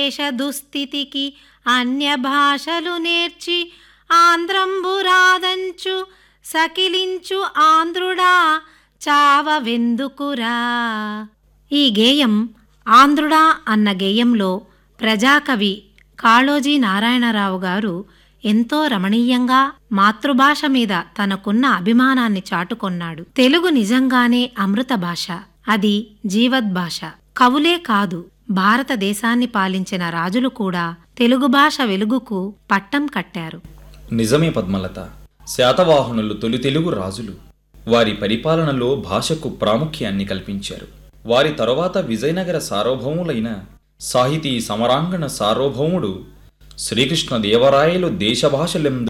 దేశ దుస్థితికి అన్య భాషలు నేర్చి ఆంధ్రంబు రాదంచు సకిలించు ఆంధ్రుడా చావవెందుకురా ఈ గేయం ఆంధ్రుడా అన్న గేయంలో ప్రజాకవి కాళోజీ నారాయణరావు గారు ఎంతో రమణీయంగా మాతృభాష మీద తనకున్న అభిమానాన్ని చాటుకొన్నాడు తెలుగు నిజంగానే అమృత భాష అది జీవద్భాష కవులే కాదు భారతదేశాన్ని పాలించిన రాజులు కూడా తెలుగు భాష వెలుగుకు పట్టం కట్టారు నిజమే పద్మలత శాతవాహనులు తొలి తెలుగు రాజులు వారి పరిపాలనలో భాషకు ప్రాముఖ్యాన్ని కల్పించారు వారి తరువాత విజయనగర సార్వభౌములైన సాహితీ సమరాంగణ సార్వభౌముడు శ్రీకృష్ణ దేవరాయలు దేశభాషలెందు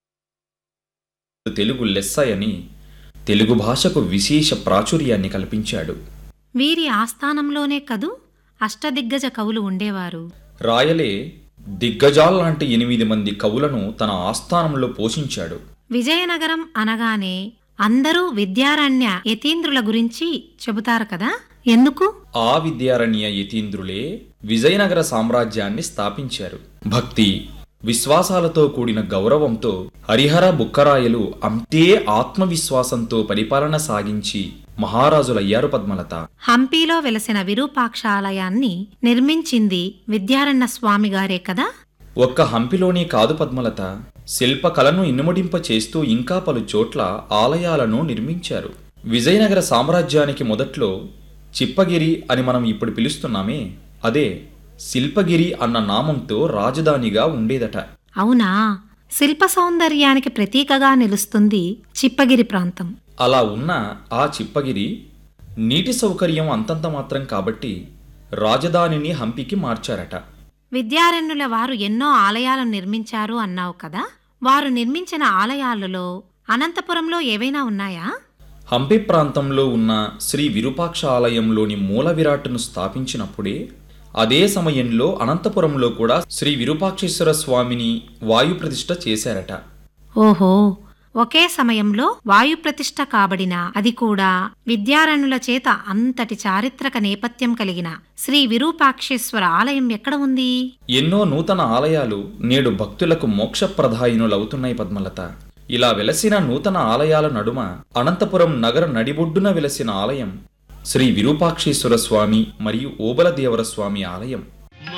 తెలుగు లెస్సయని తెలుగు భాషకు విశేష ప్రాచుర్యాన్ని కల్పించాడు వీరి ఆస్థానంలోనే కదూ అష్టదిగ్గజ కవులు ఉండేవారు రాయలే దిగ్గజాల్లాంటి ఎనిమిది మంది కవులను తన ఆస్థానంలో పోషించాడు విజయనగరం అనగానే అందరూ విద్యారణ్య యతీంద్రుల గురించి చెబుతారు కదా ఎందుకు ఆ విద్యారణ్య యతీంద్రులే విజయనగర సామ్రాజ్యాన్ని స్థాపించారు భక్తి విశ్వాసాలతో కూడిన గౌరవంతో హరిహర బుక్కరాయలు అంతే ఆత్మవిశ్వాసంతో పరిపాలన సాగించి మహారాజులయ్యారు పద్మలత హంపీలో వెలసిన విరూపాక్ష ఆలయాన్ని నిర్మించింది విద్యారణ్య స్వామి గారే కదా ఒక్క హంపిలోనే కాదు పద్మలత శిల్పకళను ఇనుమడింప చేస్తూ ఇంకా పలు చోట్ల ఆలయాలను నిర్మించారు విజయనగర సామ్రాజ్యానికి మొదట్లో చిప్పగిరి అని మనం ఇప్పుడు పిలుస్తున్నామే అదే శిల్పగిరి అన్న నామంతో రాజధానిగా ఉండేదట అవునా శిల్ప సౌందర్యానికి ప్రతీకగా నిలుస్తుంది చిప్పగిరి ప్రాంతం అలా ఉన్న ఆ చిప్పగిరి నీటి సౌకర్యం అంతంత మాత్రం కాబట్టి రాజధానిని హంపికి మార్చారట విద్యారణ్యుల వారు ఎన్నో ఆలయాలను నిర్మించారు అన్నావు కదా వారు నిర్మించిన ఆలయాలలో అనంతపురంలో ఏవైనా ఉన్నాయా హంపి ప్రాంతంలో ఉన్న శ్రీ విరూపాక్ష ఆలయంలోని మూల విరాట్టును స్థాపించినప్పుడే అదే సమయంలో అనంతపురంలో కూడా శ్రీ విరూపాక్షేశ్వర స్వామిని వాయు ప్రతిష్ఠ చేశారట ఓహో ఒకే సమయంలో వాయు ప్రతిష్ఠ కాబడిన అది కూడా విద్యారణ్యుల చేత అంతటి చారిత్రక నేపథ్యం కలిగిన శ్రీ విరూపాక్షేశ్వర ఆలయం ఎక్కడ ఉంది ఎన్నో నూతన ఆలయాలు నేడు భక్తులకు మోక్షప్రదాయినులవుతున్నాయి పద్మలత ఇలా వెలసిన నూతన ఆలయాల నడుమ అనంతపురం నగర నడిబొడ్డున వెలసిన ఆలయం శ్రీ విరూపాక్షేశ్వర స్వామి మరియు ఓబలదేవర స్వామి ఆలయం